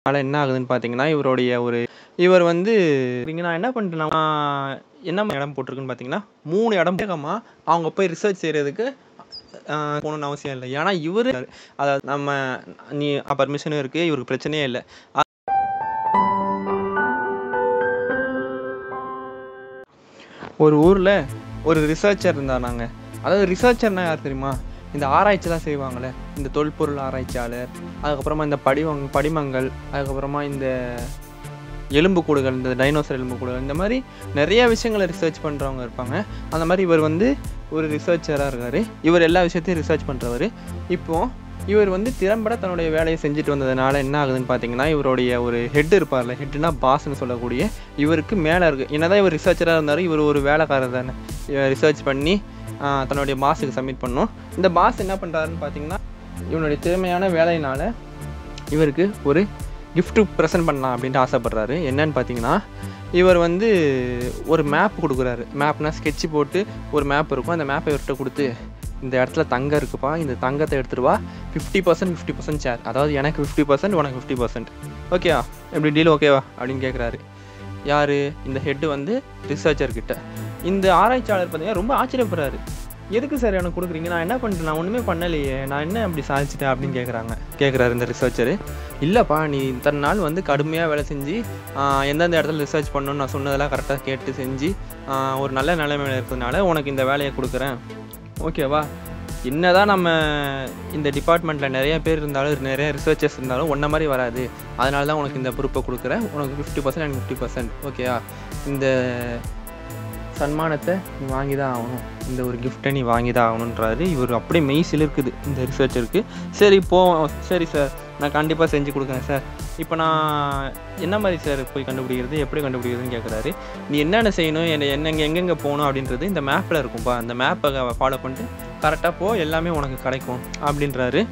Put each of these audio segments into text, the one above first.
அதனால என்ன ஆகுதுன்னு பார்த்தீங்கன்னா, இவருடைய ஒரு இவர் வந்து இங்க நான் என்ன பண்ணிட்டேன்னா, ஆ என்ன இடம் போட்டிருக்குன்னு பார்த்தீங்கன்னா, 3 இடம் வேகமா அவங்க போய் ரிசர்ச் செய்றதுக்கு அ போணும்னு அவசியம் இல்ல. ஏன்னா இவரு அதாவது நம்ம நீ பர்மிஷனும் இருக்கு. இவருக்கு பிரச்சனையே இல்ல. அ ஒரு ஊர்ல ஒரு ரிசர்ச்சர் இருந்தானாங்க. அதாவது ரிசர்ச்சர்னா யார் தெரியுமா? இந்த ஆராய்ச்சிலாம் செய்வாங்கல்ல. இந்த தொல்பொருள் ஆராய்ச்சியாளர், அதுக்கப்புறமா இந்த படிவங் படிமங்கள், அதுக்கப்புறமா இந்த எலும்புக்கூடுகள், இந்த டைனோசர் எலும்புக்கூடுகள் இந்த மாரி நெறைய விஷயங்கள ரிசர்ச் பண்றவங்க இருப்பாங்க. அந்த மாரி இவர் வந்து ஒரு ரிசர்ச்சரா இருக்காரு. இவர் எல்லா விஷயத்தையும் ரிசர்ச் பண்றவரு. இப்போ இவர் வந்து திறம்பட தன்னுடைய வேலைய செஞ்சுட்டு வந்ததுனால என்ன ஆகுதுன்னு பார்த்தீங்கன்னா, இவருடைய ஒரு ஹெட் இருப்பார்ல, ஹெட்னா பாஸ்ன்னு சொல்லக்கூடிய இவருக்கு மேல இருக்கு. என்னதான் இவர் ரிசர்ச்சரா இருந்தாலும், இவர் ஒரு வேலைக்காரர் தானே. ரிசர்ச் பண்ணி அ தன்னுடைய பாஸுக்கு சப்மிட் பண்ணணும். இந்த பாஸ் என்ன பண்றாருன்னு பார்த்தீங்கன்னா, இவனுடைய திறமையான வேலையினால இவருக்கு ஒரு கிஃப்ட் பிரசன்ட் பண்ணலாம் அப்படின்ட்டு ஆசைப்படுறாரு. என்னன்னு பார்த்தீங்கன்னா, இவர் வந்து ஒரு மேப் குடுக்குறாரு. மேப்னா ஸ்கெட்ச் போட்டு ஒரு மேப் இருக்கும். அந்த மேப்ப இவர்ட்ட குடுத்து, இந்த இடத்துல தங்கம் இருக்குப்பா. இந்த தங்கத்த எடுத்துட்டு வா. 50% 50% ஷேர். அதாவது எனக்கு 50% உனக்கு 50%. ஓகேவா? எப்படி டீல் ஓகேவா? அப்படின்னு கேட்குறாரு. யாரு? இந்த ஹெட் வந்து ரிசர்ச்சர் கிட்ட. இந்த ஆராய்ச்சியாளர் பார்த்தீங்கன்னா, ரொம்ப ஆச்சரியப்படுறாரு. எதுக்கு சார் எனக்கு குடுக்குறீங்க? நான் என்ன பண்ணிட்டேன்? நான் ஒண்ணுமே பண்ணலையே. நான் என்ன அப்படி சாதிச்சுட்டேன்? அப்படின்னு கேட்குறாங்க. கேட்குறாரு இந்த ரிசர்ச்சரு. இல்லப்பா நீ இத்தன நாள் வந்து கடுமையா வேலை செஞ்சு, அ எந்தெந்த இடத்துல ரிசர்ச் பண்ணணும்னு நான் சொன்னதெல்லாம் கரெக்ட்டா கேட்டு செஞ்சு, அ ஒரு நல்ல நிலைமையில இருக்கிறதுனால உனக்கு இந்த வேலைய குடுக்குறேன். ஓகேவா? என்னதான் நம்ம இந்த டிபார்ட்மெண்ட்ல நெறைய பேர் இருந்தாலும், நெறைய ரிசர்ச்சர்ஸ் இருந்தாலும் உன்ன மாரி வராது. அதனால தான் உனக்கு இந்த பொறுப்ப குடுக்குறேன். உனக்கு 50% எனக்கு 50% ஓகேயா? இந்த சன்மானத்த நீ வாங்கி தான் ஆகணும். இந்த ஒரு கிஃப்ட்ட நீ வாங்கி தான் ஆகணுன்றாரு. இவரு அப்படியே மெய் சிலிர்க்குது இந்த ரிசர்ச்சருக்கு. சரி போவோம். சரி சார். நான் கண்டிப்பா செஞ்சு குடுக்குறேன் சார். இப்ப நான் என்ன மாரி சார் போய் கண்டுபிடிக்கிறது? எப்படி கண்டுபிடிக்கிறதுன்னு கேட்குறாரு. நீ என்னென்ன செய்யணும்? என்ன என்னங்க எங்கெங்க போணும்? அப்படின்றது இந்த மேப்ல இருக்கும்பா. அந்த மேப்ப ஃபாலோ பண்ணிட்டு கரெக்ட்டா போ. எல்லாமே உனக்கு கிடைக்கும். அப்படின்றாரு.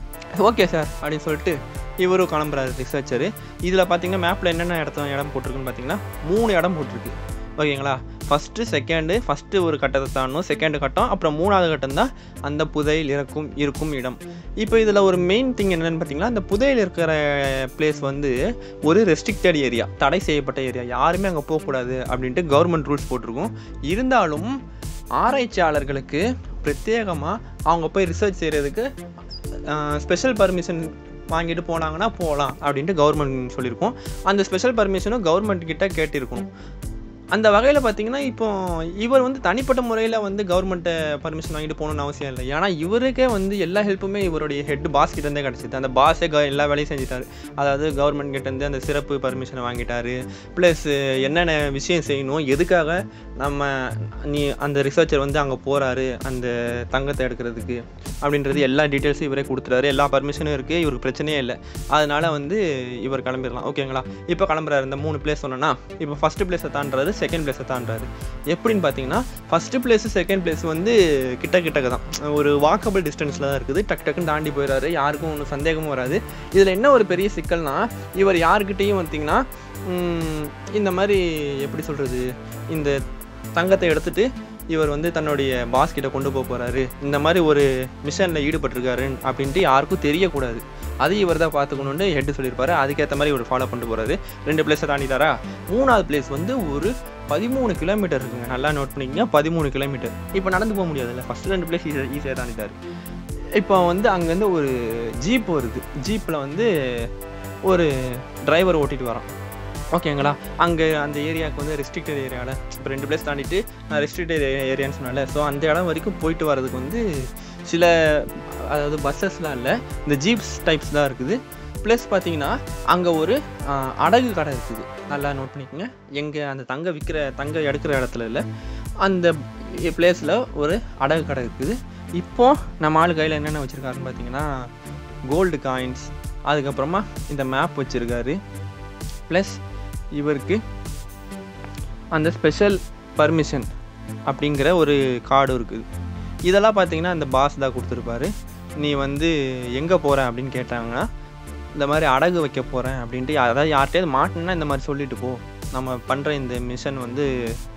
Okay sir. அப்படின்னு சொல்லிட்டு இவரும் கிளம்புறாரு ரிசர்ச்சரு. இதுல பார்த்தீங்கன்னா, மேப்ல என்னென்ன இடத்த இடம் போட்டிருக்குன்னு பார்த்தீங்கன்னா, 3 இடம் போட்டிருக்கு. ஓகேங்களா? ஃபர்ஸ்ட்டு, செகண்டு ஃபர்ஸ்ட்டு ஒரு கட்டத்த தாண்டணும். செகண்ட் கட்டம். அப்புறம் 3வது கட்டம் தான் அந்த புதையல் இருக்கும் இருக்கும் இடம். இப்போ இதுல ஒரு மெயின் திங் என்னன்னு பார்த்தீங்கன்னா, அந்த புதையல் இருக்கிற பிளேஸ் வந்து ஒரு ரெஸ்ட்ரிக்டட் ஏரியா. தடை செய்யப்பட்ட ஏரியா. யாருமே அங்க போக்கூடாது அப்படின்ட்டு கவர்மெண்ட் ரூல்ஸ் போட்டிருக்கும். இருந்தாலும் ஆராய்ச்சியாளர்களுக்கு பிரத்யேகமா அவங்க போய் ரிசர்ச் செய்றதுக்கு அ ஸ்பெஷல் பர்மிஷன் வாங்கிட்டு போனாங்கன்னா போலாம் அப்படின்ட்டு கவர்மெண்ட் சொல்லியிருக்கும். அந்த ஸ்பெஷல் பர்மிஷனும் கவர்மெண்ட் கிட்ட கேட்டிருக்கணும். அந்த வகையில பார்த்தீங்கன்னா, இப்போ இவர் வந்து தனிப்பட்ட முறையில வந்து கவர்மெண்ட்ட பர்மிஷன் வாங்கிட்டு போணும்னு அவசியம் இல்ல. ஏன்னா இவருக்கே வந்து எல்லா ஹெல்ப்புமே இவருடைய ஹெட் பாஸ் கிட்ட இருந்தே கிடைச்சது. அந்த பாஸே க எல்லா வேலையும் செஞ்சுட்டாரு. அதாவது கவர்மெண்ட் கிட்ட இருந்து அந்த சிறப்பு பர்மிஷன வாங்கிட்டாரு. பிளஸ் என்னென்ன விஷயம் செய்யணும்? எதுக்காக நம்ம நீ அந்த ரிசர்ச்சர் வந்து அங்க போறாரு, அந்த தங்கத்த எடுக்கிறதுக்கு அப்படின்றது எல்லா டீட்டெயில்ஸும் இவரே குடுத்துட்டாரு. எல்லா பர்மிஷனும் இருக்கு. இவருக்கு பிரச்சனையே இல்ல. அதனால வந்து இவர் கிளம்பிரலாம். ஓகேங்களா? இப்போ கிளம்புறாரு. இந்த 3 பிளேஸ் சொன்னேனா, இப்போ ஃபர்ஸ்ட் பிளேஸ தாண்டுறாரு. செகண்ட் பிளேஸ தாண்டுறாரு. எப்படின்னு பார்த்தீங்கன்னா, ஃபர்ஸ்ட் பிளேஸ், செகண்ட் பிளேஸ் வந்து கிட்ட கிட்டக்க தான். ஒரு வாக்கபிள் டிஸ்டன்ஸ்ல தான் இருக்குது. டக்கு டக்குன்னு தாண்டி போயிறாரு. யாருக்கும் ஒண்ணும் சந்தேகமும் வராது. இதுல என்ன ஒரு பெரிய சிக்கல்னா, இவர் யார்கிட்டயும் பார்த்தீங்கன்னா, ம் இந்த மாரி எப்படி சொல்றது? இந்த தங்கத்த எடுத்துட்டு இவர் வந்து தன்னுடைய பாஸ் கிட்ட கொண்டு போக போறாரு. இந்த மாரி ஒரு மிஷன்ல ஈடுபட்டிருக்காரு அப்படின்ட்டு யாருக்கும் தெரியக்கூடாது. அதையும் இவர் தான் பார்த்துக்கணும்னு ஹெட் சொல்லியிருப்பாரு. அதுக்கேத்த மாரி இவர் ஃபாலோ பண்ணிட்டு போறாரு. 2 பிளேஸ தாண்டிட்டாரா? 3வது பிளேஸ் வந்து ஒரு 13 கிலோமீட்டர் இருக்குங்க. நல்லா நோட் பண்ணிக்கங்க. 13 கிலோமீட்டர். இப்போ நடந்து போக முடியாதுல்ல. ஃபர்ஸ்ட் 2 பிளேஸ் ஈஸியா ஈஸியா தாண்டிட்டாரு. இப்போ வந்து அங்கேருந்து ஒரு ஜீப் வருது. ஜீப்ல வந்து ஒரு டிரைவர் ஓட்டிட்டு வரான். ஓகேங்களா? அங்க அந்த ஏரியாவுக்கு வந்து ரெஸ்ட்ரிக்டட் ஏரியால இப்போ 2 பிளேஸ் தாண்டிட்டு நான் ரெஸ்ட்ரிக்டட் ஏரியான்னு சொன்னேன்ல. ஸோ அந்த இடம் வரைக்கும் போயிட்டு வரதுக்கு வந்து சில அதாவது பஸ்ஸஸ்லாம் இல்ல. இந்த ஜீப்ஸ் டைப்ஸ் தான் இருக்குது. ப்ளஸ் பார்த்தீங்கன்னா, அங்க ஒரு அ அடகு கடை இருக்குது. நல்லா நோட் பண்ணிக்கங்க. எங்க அந்த தங்கம் விக்கிற தங்கம் எடுக்கிற இடத்துல இல்ல. அந்த பிளேஸ்ல ஒரு அடகு கடை இருக்குது. இப்போ நம்ம ஆளு கையில என்னென்ன வச்சிருக்காருன்னு பார்த்தீங்கன்னா, கோல்டு காயின்ஸ், அதுக்கப்புறமா இந்த மேப் வச்சிருக்காரு. ப்ளஸ் இவருக்கு அந்த ஸ்பெஷல் பர்மிஷன் அப்படிங்கிற ஒரு கார்டும் இருக்குது. இதெல்லாம் பார்த்தீங்கன்னா, அந்த பாஸ் தான் குடுத்துருப்பாரு. நீ வந்து எங்க போற அப்படின்னு கேட்டாங்கன்னா, இந்த மாரி அடகு வைக்க போறேன் அப்படின்ட்டு அதாவது யார்ட்டயாவது மாட்டுனேன்னா இந்த மாரி சொல்லிட்டு போ. நம்ம பண்ற இந்த மிஷன் வந்து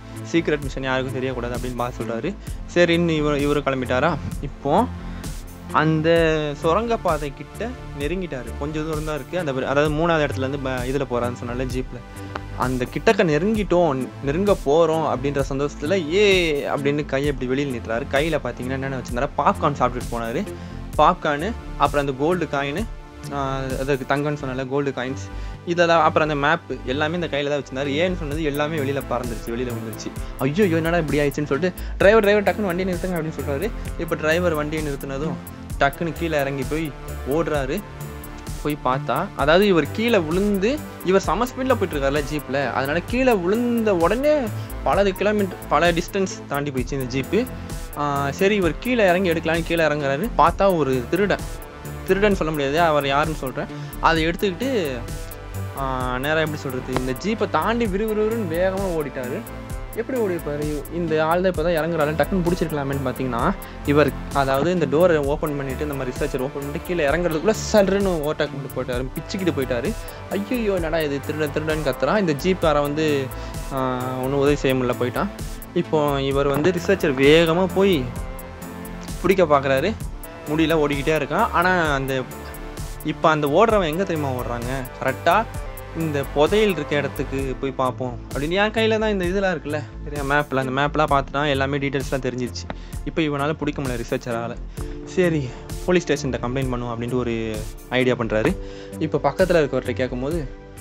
சீக்ரெட் மிஷன் யாருக்கும் தெரியக்கூடாது அப்படின்னு பாஸ் சொல்றாரு. சரின்னு இவரு இவரு கிளம்பிட்டாரா? இப்போ அந்த சுரங்கப்பாதை கிட்ட நெருங்கிட்டாரு கொஞ்சம் தூரம் தான் இருக்குது அந்த அதாவது மூணாவது இடத்துலேருந்து இதில் போகிறான்னு சொன்னால ஜீப்பில் அந்த கிட்டக்க நெருங்கிட்டோம் நெருங்க போகிறோம் அப்படின்ற சந்தோஷத்தில் ஏ அப்படின்னு கையை இப்படி வெளியில் நிட்டுறாரு கையில் பார்த்தீங்கன்னா என்னென்ன வச்சிருந்தாரு பாப்கார்ன் சாப்பிட்டுட்டு போனார் பாப்கார்னு அப்புறம் அந்த கோல்டு காயின் அதுக்கு தங்கம்னு சொன்னால கோல்டு காயின்ஸ் இதெல்லாம் அப்புறம் அந்த மேப்பு எல்லாமே இந்த கையில் தான் வச்சிருந்தாரு ஏன்னு சொன்னது எல்லாமே வெளியில் பறந்துருச்சு வெளியில் வந்துருச்சு ஐயோ ஐயோ என்னடா இப்படி ஆயிடுச்சுன்னு சொல்லிட்டு டிரைவர் டிரைவர் டக்குன்னு வண்டியை நிறுத்துங்க அப்படின்னு சொல்கிறாரு இப்போ டிரைவர் வண்டியை நிறுத்தினதும் டக்குன்னு கீழே இறங்கி போய் ஓடுறாரு போய் பார்த்தா அதாவது இவர் கீழே விழுந்து இவர் சம ஸ்பீடில் போயிட்டு இருக்காருல ஜீப்பில் அதனால கீழே விழுந்த உடனே பல கிலோமீட்டர் பல டிஸ்டன்ஸ் தாண்டி போயிடுச்சு இந்த ஜீப்பு சரி இவர் கீழே இறங்கி எடுக்கலான்னு கீழே இறங்குறாரு பார்த்தா ஒரு திருடன் திருடன் சொல்ல முடியாது அவர் யாருன்னு சொல்கிறேன் அதை எடுத்துக்கிட்டு நேராக எப்படி சொல்கிறது இந்த ஜீப்பை தாண்டி விறுவிறுன்னு வேகமாக ஓடிட்டாரு எப்படி ஓடிப்பார் இந்த ஆள் தான் இப்போ தான் இறங்குறாரு டக்குன்னு பிடிச்சிருக்கலாமேன்னு பார்த்தீங்கன்னா இவர் அதாவது இந்த டோரை ஓப்பன் பண்ணிவிட்டு இந்த மாதிரி ரிசர்ச்சர் ஓப்பன் பண்ணிட்டு கீழே இறங்குறதுக்குள்ளே சல்லுன்னு ஓட்டாக் பண்ணிட்டு போயிட்டாரு பிச்சுக்கிட்டு போயிட்டாரு ஐயோ என்னடா இது திருடன் திருடன் கத்துறான் இந்த ஜீப்காரை வந்து ஒன்றும் உதவி செய்ய முடியல போயிட்டான் இப்போ இவர் வந்து ரிசர்ச்சர் வேகமாக போய் பிடிக்க பார்க்குறாரு முடியல ஓடிக்கிட்டே இருக்கான் ஆனால் அந்த இப்போ அந்த ஓடுறவன் எங்கே தெரியுமா ஓடுறாங்க கரெக்டாக இந்த புதையல் இருக்க இடத்துக்கு போய் பார்ப்போம் அப்படின்னு என் கையில் தான் இந்த இதெல்லாம் இருக்குல்ல சரியா மேப்பில் அந்த மேப்லாம் பார்த்துட்டா எல்லாமே டீட்டெயில்ஸ்லாம் தெரிஞ்சிருச்சு இப்போ இவனால் பிடிக்க முடியல ரிசர்ச்சரால் சரி போலீஸ் ஸ்டேஷன்கிட்ட கம்ப்ளைண்ட் பண்ணுவோம் அப்படின்ட்டு ஒரு ஐடியா பண்ணுறாரு இப்போ பக்கத்தில் இருக்கவர்கிட்ட கேட்கும்போது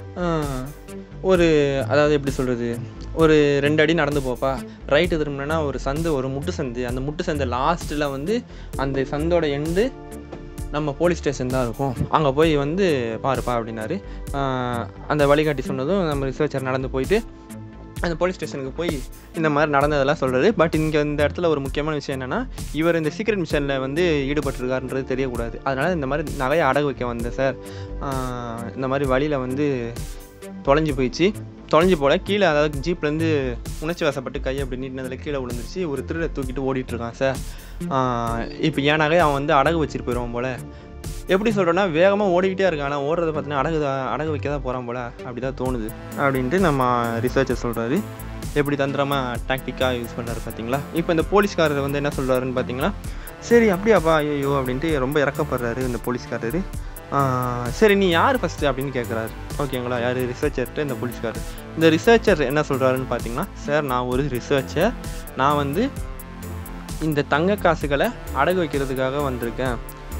ஒரு அதாவது எப்படி சொல்கிறது ஒரு ரெண்டு அடி நடந்து போப்பா ரைட்டு திரும்பினா ஒரு சந்து ஒரு முட்டு சந்து அந்த முட்டு சந்து லாஸ்ட்டில் வந்து அந்த சந்தோட எண்டு நம்ம போலீஸ் ஸ்டேஷன் தான் இருக்கும் அங்கே போய் வந்து பாருப்பா அப்படின்னாரு அந்த வழிகாட்டி சொன்னதும் நம்ம ரிசர்ச்சர் நடந்து போயிட்டு அந்த போலீஸ் ஸ்டேஷனுக்கு போய் இந்த மாதிரி நடந்ததெல்லாம் சொல்கிறாரு பட் இங்கே இந்த இடத்துல ஒரு முக்கியமான விஷயம் என்னென்னா இவர் இந்த சீக்ரெட் மிஷனில் வந்து ஈடுபட்டிருக்காருன்றது தெரியக்கூடாது அதனால் இந்த மாதிரி நகையை அடகு வைக்க வந்தேன் சார் இந்த மாதிரி வழியில் வந்து தொலைஞ்சு போயிடுச்சு தொலைஞ்சு போல கீழே அதாவது ஜீப்லேருந்து உணர்ச்சி வசப்பட்டு கையை அப்படி நீட்டினதில் கீழே விழுந்துருச்சு ஒரு திருடை தூக்கிட்டு ஓடிட்டுருக்கான் சார் இப்போ ஏனாக அவன் வந்து அடகு வச்சுட்டு போயிடுவான் போல் எப்படி சொல்கிறேன்னா வேகமாக ஓடிக்கிட்டே இருக்கான் ஆனால் ஓடுறத பார்த்தீங்கன்னா அடகு அடகு வைக்க தான் போகிறான் போல் அப்படி தான் தோணுது அப்படின்ட்டு நம்ம ரிசர்ச்சர் சொல்கிறாரு எப்படி தந்திரமாக டாக்டிக்காக யூஸ் பண்ணுறாரு பார்த்தீங்களா இப்போ இந்த போலீஸ்காரர் வந்து என்ன சொல்கிறாருன்னு பார்த்தீங்கன்னா சரி அப்படியாப்பா ஐயோ அப்படின்ட்டு ரொம்ப இறக்கப்படுறாரு இந்த போலீஸ்காரரு சரி நீ யார் ஃபஸ்ட்டு அப்படின்னு கேட்குறாரு ஓகேங்களா யார் ரிசர்ச்சர்கிட்ட இந்த போலீஸ்காரர் இந்த ரிசர்ச்சர் என்ன சொல்கிறாருன்னு பார்த்தீங்கன்னா சார் நான் ஒரு ரிசர்ச்சர் நான் வந்து இந்த தங்க காசுகளை அடகு வைக்கிறதுக்காக வந்திருக்கேன்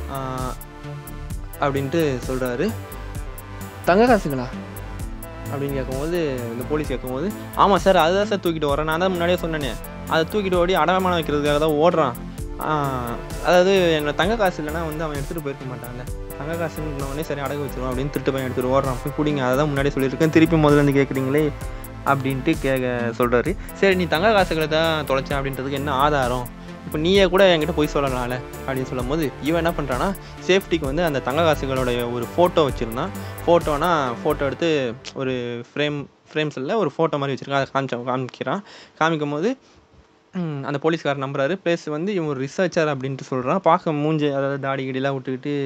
அப்படின்ட்டு சொல்கிறாரு தங்க காசுகளா அப்படின்னு கேட்கும்போது இந்த போலீஸ் கேட்கும்போது ஆமாம் சார் அதுதான் சார் தூக்கிட்டு வரேன் நான் தான் முன்னாடியே சொன்னேனே அதை தூக்கிட்டு ஓடி அடமானம் வைக்கிறதுக்காக தான் ஓடுறான் அதாவது என்னோட தங்க காசு இல்லைனா வந்து அவன் எடுத்துகிட்டு போயிருக்க மாட்டான்ல தங்க காசுன்னு சரி அடகு வச்சிருவான் அப்படின்னு திருட்டு பையன் எடுத்துகிட்டு ஓடுறான் போய் பிடிங்க அதை தான் முன்னாடியே சொல்லியிருக்கேன் திருப்பி முதல்ல இருந்து கேட்குறீங்களே அப்படின்ட்டு கேட்க சொல்கிறாரு சரி நீ தங்க காசுகளை தான் தொலைச்சேன் அப்படின்றதுக்கு என்ன ஆதாரம் இப்போ நீயே கூட என்கிட்ட போய் சொல்லலாம்ல அப்படின்னு சொல்லும் போது இவன் என்ன பண்ணுறான்னா சேஃப்டிக்கு வந்து அந்த தங்க காசுகளுடைய ஒரு ஃபோட்டோ வச்சுருந்தான் ஃபோட்டோனா ஃபோட்டோ எடுத்து ஒரு ஃப்ரேம் ஃப்ரேம்ஸில் ஒரு ஃபோட்டோ மாதிரி வச்சுருக்கான் அதை காமிச்ச காமிக்கிறான் காமிக்கும் போது அந்த போலீஸ்காரர் நம்புறாரு ப்ளஸ் வந்து இவன் ஒரு ரிசர்ச்சர் அப்படின்ட்டு சொல்கிறான் பார்க்க மூஞ்சி அதாவது தாடி கிடிலாம் விட்டுக்கிட்டு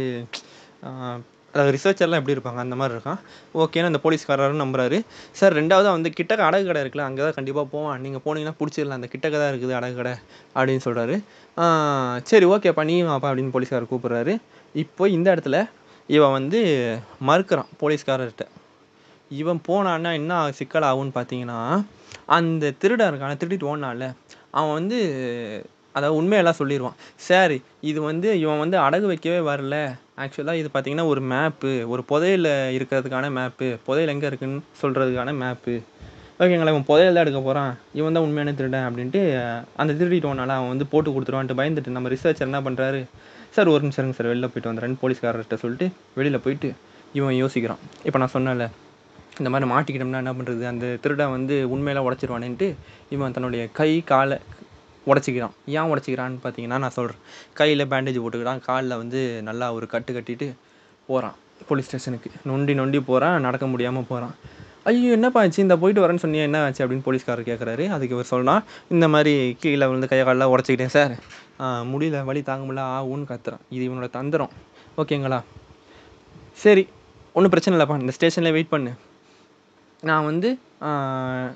அதாவது ரிசர்ச்சர்லாம் எப்படி இருப்பாங்க அந்த மாதிரி இருக்கான் ஓகேன்னு அந்த போலீஸ்காரரும் நம்புறாரு சார் ரெண்டாவது வந்து கிட்டக்க அடகு கடை இருக்குல்ல அங்கே தான் கண்டிப்பாக போவான் நீங்கள் போனீங்கன்னா பிடிச்சிடலாம் அந்த கிட்டக்க தான் இருக்குது அடகு கடை அப்படின்னு சொல்கிறாரு சரி ஓகேப்பா நீ வாப்பா அப்படின்னு போலீஸ்காரர் கூப்பிட்றாரு இப்போ இந்த இடத்துல இவன் வந்து மறுக்கிறான் போலீஸ்காரர்கிட்ட இவன் போனான்னா என்ன சிக்கல் ஆகும்னு பார்த்தீங்கன்னா அந்த திருடன் இருக்கான திருடிட்டு ஓடினான்ல அவன் வந்து அதாவது உண்மையெல்லாம் சொல்லிடுவான் சரி இது வந்து இவன் வந்து அடகு வைக்கவே வரல ஆக்சுவலாக இது பார்த்தீங்கன்னா ஒரு மேப்பு ஒரு புதையில இருக்கிறதுக்கான மேப்பு புதையல் எங்கே இருக்குன்னு சொல்கிறதுக்கான மேப்பு ஓகேங்களா இவன் புதையல் தான் எடுக்க போகிறான் இவன் தான் உண்மையான திருடன் அப்படின்ட்டு அந்த திருடிட்டோனால அவன் வந்து போட்டு கொடுத்துருவான்ட்டு பயந்துட்டு நம்ம ரிசர்ச்சர் என்ன பண்ணுறாரு சார் ஒரு நிமிஷம் சார் வெளில போயிட்டு வந்துடுறேன்னு போலீஸ்காரர்கிட்ட சொல்லிட்டு வெளியில் போயிட்டு இவன் யோசிக்கிறான் இப்போ நான் சொன்னேன்ல இந்த மாதிரி மாட்டிக்கிட்டோம்னா என்ன பண்ணுறது அந்த திருடன் வந்து உண்மையில உடச்சிருவானேன்ட்டு இவன் தன்னுடைய கை காலை உடச்சிக்கிறான் ஏன் உடச்சிக்கிறான்னு பார்த்தீங்கன்னா நான் சொல்கிறேன் கையில் பேண்டேஜ் போட்டுக்கிறான் காலில் வந்து நல்லா ஒரு கட்டு கட்டிட்டு போகிறான் போலீஸ் ஸ்டேஷனுக்கு நொண்டி நொண்டி போகிறான் நடக்க முடியாமல் போகிறான் ஐயோ என்னப்பா ஆச்சு இந்த போயிட்டு வரேன்னு சொன்னியா என்ன ஆச்சு அப்படின்னு போலீஸ்காரர் கேட்குறாரு அதுக்கு இவர் சொல்லலாம் இந்த மாதிரி கீழே வந்து கையை காலெலாம் உடச்சிக்கிட்டேன் சார் முடியல வலி தாங்க முடியல ஆகும்னு கத்துறான் இது இவனோட தந்திரம் ஓகேங்களா சரி ஒன்றும் பிரச்சனை இல்லைப்பா இந்த ஸ்டேஷனில் வெயிட் பண்ணு நான் வந்து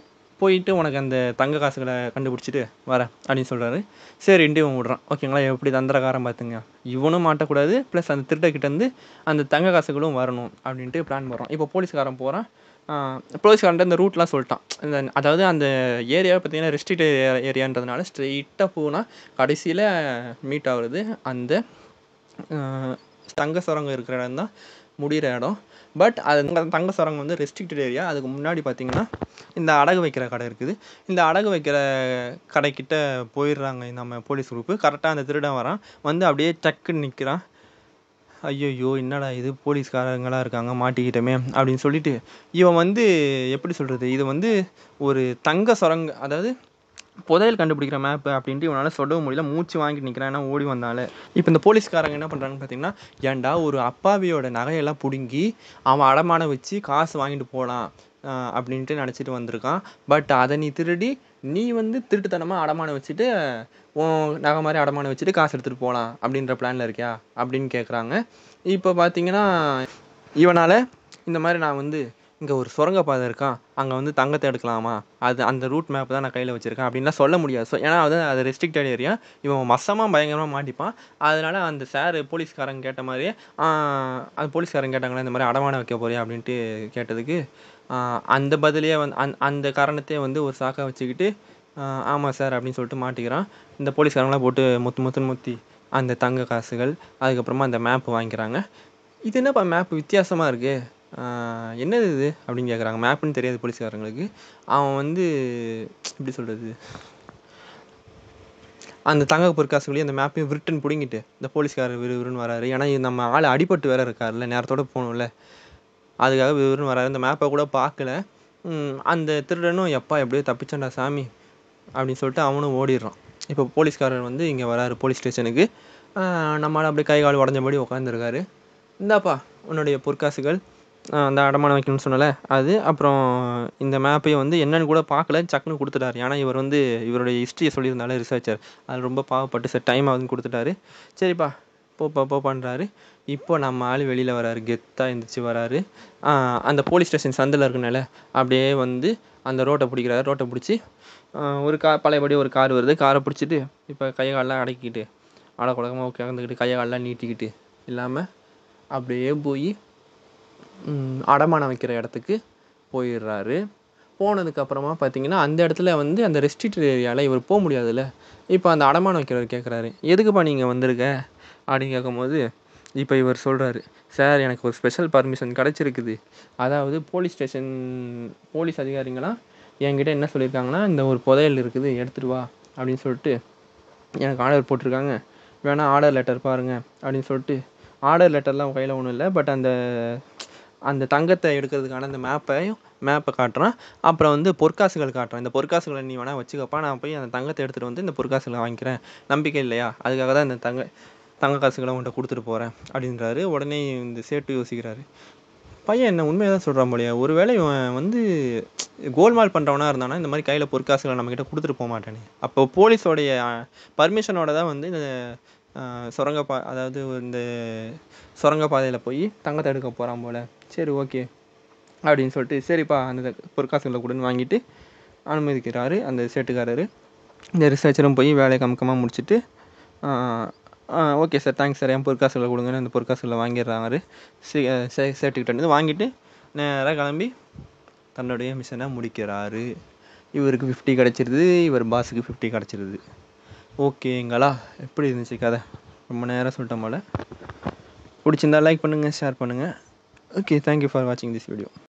போயிட்டு உனக்கு அந்த தங்க காசுகளை கண்டுபிடிச்சிட்டு வரேன் அப்படின்னு சொல்கிறாரு சரின்ட்டு இவன் விட்றான் ஓகேங்களா எப்படி தந்திரக்காரன் பார்த்துங்க இவனும் மாட்டக்கூடாது ப்ளஸ் அந்த திருடக்கிட்டேருந்து அந்த தங்க காசுகளும் வரணும் அப்படின்ட்டு பிளான் பண்ணுறான் இப்போ போலீஸ்காரன் போகிறான் போலீஸ்காரன்ட்ட இந்த ரூட்லாம் சொல்லிட்டான் இந்த அதாவது அந்த ஏரியாவை பார்த்தீங்கன்னா ரெஸ்ட்ரிக்ட் ஏரியான்றதுனால ஸ்ட்ரெயிட்டாக போனால் கடைசியில் மீட் ஆகுறது அந்த ஆஹ், தங்க சுரங்கம் இருக்கிற இடம் தான் முடிகிற இடம் பட் அது அங்க தங்க சுரங்கம் வந்து ரெஸ்ட்ரிக்டட் ஏரியா அதுக்கு முன்னாடி பார்த்தீங்கன்னா இந்த அடகு வைக்கிற கடை இருக்குது இந்த அடகு வைக்கிற கடைக்கிட்ட போயிடுறாங்க நம்ம போலீஸ் குரூப்பு கரெக்டாக அந்த திருடன் வரான் வந்து அப்படியே டக்குன்னு நிற்கிறான் ஐயையோ என்னடா இது போலீஸ்காரங்களாம் இருக்காங்க மாட்டிக்கிட்டோமே அப்படின்னு சொல்லிட்டு இவன் வந்து எப்படி சொல்கிறது இது வந்து ஒரு தங்க சுரங்க அதாவது புதையல் கண்டுபிடிக்கிற மேப்பு அப்படின்ட்டு இவனால் சொல்லவும் முடியல மூச்சு வாங்கிட்டு நிற்கிறான் ஏன்னா ஓடி வந்தால இப்போ இந்த போலீஸ்காரங்க என்ன பண்ணுறாங்கன்னு பார்த்தீங்கன்னா ஏன்டா ஒரு அப்பாவியோட நகையெல்லாம் பிடுங்கி அவன் அடமானம் வச்சு காசு வாங்கிட்டு போகலாம் அப்படின்ட்டு நினச்சிட்டு வந்திருக்கான் பட் அதை நீ திருடி நீ வந்து திருட்டுத்தனமாக அடமானம் வச்சுட்டு உன் நகை மாதிரி அடமானம் வச்சுட்டு காசு எடுத்துகிட்டு போகலாம் அப்படின்ற பிளானில் இருக்கியா அப்படின்னு கேட்குறாங்க இப்போ பார்த்தீங்கன்னா இவனால் இந்த மாதிரி நான் வந்து இங்கே ஒரு சுரங்கப்பாதை இருக்கான் அங்கே வந்து தங்கத்தை எடுக்கலாமா அது அந்த ரூட் மேப் தான் நான் கையில் வச்சுருக்கேன் அப்படின்லாம் சொல்ல முடியாது ஸோ ஏன்னா அது அது ரெஸ்ட்ரிக்டட் ஏரியா இவன் மசமாக பயங்கரமாக மாட்டிப்பான் அதனால் அந்த சார் போலீஸ்காரங்க கேட்ட மாதிரியே ஆஹ், அது போலீஸ்காரங்க கேட்டாங்களே இந்த மாதிரி அடமானம் வைக்க போறியா அப்படின்ட்டு கேட்டதுக்கு ஆஹ், அந்த பதிலையே வந்து அந் அந்த காரணத்தையே வந்து ஒரு சாக்கா வச்சுக்கிட்டு ஆஹ், ஆமாம் சார் அப்படின்னு சொல்லிட்டு மாட்டிக்கிறான் இந்த போலீஸ்காரங்களாம் போட்டு முத்து முத்துன்னு முத்தி அந்த தங்க காசுகள் அதுக்கப்புறமா அந்த மேப் வாங்கிக்கிறாங்க இது என்னப்பா மேப் வித்தியாசமாக இருக்கு ஆஹ் என்னது இது அப்படின்னு கேட்குறாங்க மேப்புன்னு தெரியாது போலீஸ்காரங்களுக்கு அவன் வந்து எப்படி சொல்கிறது அந்த தங்க பொற்காசுகளையும் அந்த மேப்பையும் விருட்டுன்னு பிடுங்கிட்டு இந்த போலீஸ்காரர் விறு விறுன்னு வராரு ஏன்னா இது நம்ம ஆள் அடிபட்டு வேற இருக்காருல்ல நேரத்தோட போகணும்ல அதுக்காக விறு விறுன்னு வராரு அந்த மேப்பை கூட பார்க்கல ம், அந்த திருடனும் எப்பா எப்படியோ தப்பிச்சேன்டா சாமி அப்படின்னு சொல்லிட்டு அவனும் ஓடிடுறான் இப்போ போலீஸ்காரர் வந்து இங்கே வராரு போலீஸ் ஸ்டேஷனுக்கு நம்மளால் அப்படியே கை கால் உடஞ்சபடி உட்காந்துருக்காரு இந்தாப்பா உன்னுடைய பொற்காசுகள் ஆஹ் அந்த அடமானம் வைக்கணும்னு சொன்னல அது அப்புறம் இந்த மேப்பையும் வந்து என்னன்னு கூட பார்க்கல சக்குன்னு கொடுத்துட்டாரு ஏன்னா இவர் வந்து இவருடைய ஹிஸ்ட்ரியை சொல்லியிருந்தால ரிசர்ச்சர் அது ரொம்ப பாவப்பட்டு சார் டைம் ஆகுதுன்னு கொடுத்துட்டாரு சரிப்பா போப்பா போப்பான்றாரு இப்போ நம்ம ஆள் வெளியில் வராரு கெத்தாக எழுந்திரிச்சு வராரு ஆஹ் அந்த போலீஸ் ஸ்டேஷன் சந்தில் இருக்கனால அப்படியே வந்து அந்த ரோட்டை பிடிக்கிறாரு ரோட்டை பிடிச்சி ஒரு கா பழையபடி ஒரு கார் வருது காரை பிடிச்சிட்டு இப்போ கையை காலெலாம் அடக்கிக்கிட்டு அடக்குழக்கமாக உட்காந்துக்கிட்டு கையை காலெலாம் நீட்டிக்கிட்டு இல்லாமல் அப்படியே போய் ம், அடமானம் வைக்கிற இடத்துக்கு போயிடுறாரு போனதுக்கு அப்புறமா பார்த்தீங்கன்னா அந்த இடத்துல வந்து அந்த ரெஸ்ட்ரிக்டட் ஏரியாவில் இவர் போக முடியாதுல்ல இப்போ அந்த அடமானம் வைக்கிறவர் கேட்குறாரு எதுக்குப்பா நீங்கள் வந்திருக்க அப்படின்னு கேட்கும்போது இப்போ இவர் சொல்கிறாரு சார் எனக்கு ஒரு ஸ்பெஷல் பர்மிஷன் கிடச்சிருக்குது அதாவது போலீஸ் ஸ்டேஷன் போலீஸ் அதிகாரிங்களாம் என்கிட்ட என்ன சொல்லியிருக்காங்கன்னா இந்த ஒரு புதையல் இருக்குது எடுத்துட்டு வா அப்படின்னு சொல்லிட்டு எனக்கு ஆர்டர் போட்டிருக்காங்க வேணா ஆர்டர் லெட்டர் பாருங்க அப்படின்னு சொல்லிட்டு ஆர்டர் லெட்டர்லாம் கையில் ஒன்றும் இல்லை பட் அந்த அந்த தங்கத்தை எடுக்கிறதுக்கான அந்த மேப்பையும் மேப்பை காட்டுறான் அப்புறம் வந்து பொற்காசுகள் காட்டுறான் இந்த பொற்காசுகளை நீ வேணா வச்சுக்கப்பா நான் போய் அந்த தங்கத்தை எடுத்துகிட்டு வந்து இந்த பொற்காசுகளை வாங்கிக்கிறேன் நம்பிக்கை இல்லையா அதுக்காக தான் இந்த தங்க தங்க காசுகளை உன்கிட்ட கொடுத்துட்டு போகிறேன் அப்படின்றாரு உடனே இந்த சேட்டு யோசிக்கிறாரு பையன் என்ன உண்மையை தான் சொல்கிறான் போலயே ஒருவேளை இவன் வந்து கோல்மால் பண்ணுறவனா இருந்தானா இந்த மாதிரி கையில் பொற்காசுகளை நம்மக்கிட்ட கொடுத்துட்டு போக மாட்டானே அப்போ போலீஸோடைய பர்மிஷனோட தான் வந்து இந்த அஹ், சுரங்கப்பா அதாவது இந்த சுரங்கப்பாதையில் போய் தங்கத்தை எடுக்க போகிறான் போல சரி ஓகே அப்படின்னு சொல்லிட்டு சரிப்பா அந்த பொற்காசுகளை கொடுன்னு வாங்கிட்டு அனுமதிக்கிறாரு அந்த சேட்டுக்காரரு இந்த ரிசர்ச்சரும் போய் வேலையை கமக்கமாக முடிச்சுட்டு ஓகே சார் தேங்க்ஸ் சார் என் பொற்காசுகளை கொடுங்கன்னு அந்த பொற்காசுகளை வாங்கிடுறாரு சே சே- சேட்டுக்கிட்ட இருந்து வாங்கிட்டு நேராக கிளம்பி தன்னுடைய மிஷனை முடிக்கிறாரு இவருக்கு ஃபிஃப்டி கிடச்சிருது இவர் பாஸுக்கு ஃபிஃப்டி கிடச்சிருது ஓகேங்களா எப்படி இருந்துச்சு கதை ரொம்ப நேரம் சொல்லிட்டோம் போல பிடிச்சிருந்தா லைக் பண்ணுங்கள் ஷேர் பண்ணுங்கள் ஓகே தேங்க்யூ ஃபார் வாட்சிங் திஸ் வீடியோ